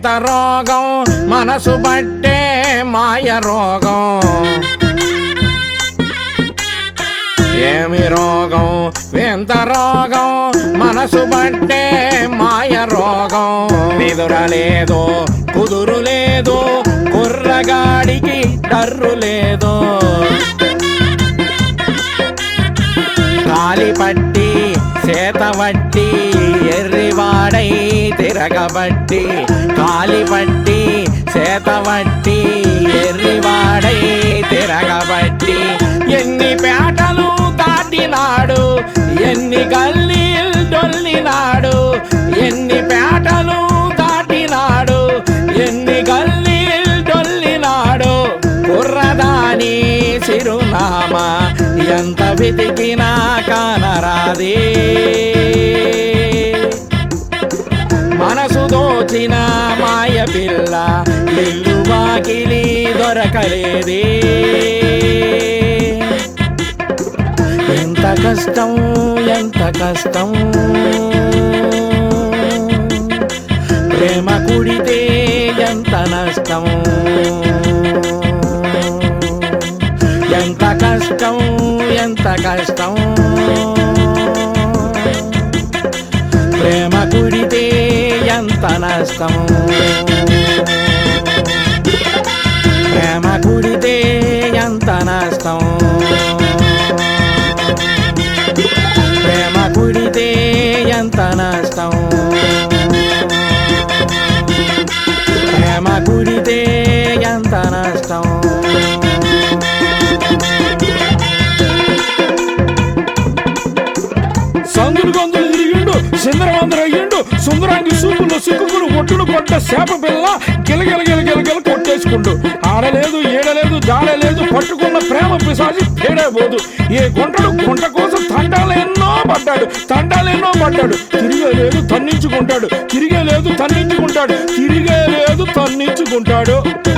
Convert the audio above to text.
వింత రోగం మనసు బట్టే మాయ రోగం ఏమి రోగం వింత రోగం మనసు బట్టే మాయ రోగం నిదుర లేదు కుదురు లేదు కుర్రగాడికి డర్రు లేదు కాలి పట్టి చేత వట్టి ఎర్రివాడై తిరగబట్టి కాలి పట్టి చేత వట్టి ఎర్రివాడై తిరగబట్టి ఎన్ని పేటలు దాటినాడు ఎన్ని గల్లీలు డొల్లినాడు ఎన్ని పేటలు దాటినాడు ఎన్ని గల్లీలు డొల్లినాడు కుర్రదాని చిరునామా ఎంత వెతికినా కానరాదే మనసు దోచిన మాయ పిల్ల ఇల్లు వాకిలి దొరకలేదే ఎంత కష్టం ఎంత కష్టం ప్రేమ కుడితే ఎంత నష్టం ఎంత కష్టం ఎంత కష్టం ప్రేమ కుడితే ఎంత నష్టం ప్రేమ కుడితే ఎంత నష్టం ప్రేమ కుడితే ఎంత నష్టం ప్రేమ కుడితే ఎంత నష్టం సందులు గొంతులు తిరిగిండు సిందరవందర అయ్యిండు సుందరాంగి సూపులు సిక్కులు ఒట్టుడు కొట్ట చేప పిల్ల గిలగిల గిలగిల కొట్టేసుకుండు ఆడలేదు ఏడలేదు జాడలేదు పట్టుకున్న ప్రేమ పిశాచి పేడైపోదు ఏ గుంటడు గుంట కోసం తండాలు ఎన్నో పడ్డాడు తండాలు ఎన్నో పడ్డాడు తిరిగే లేదు తన్నించుకుంటాడు తిరిగే లేదు తన్నించుకుంటాడు తిరిగే లేదు తన్నించుకుంటాడు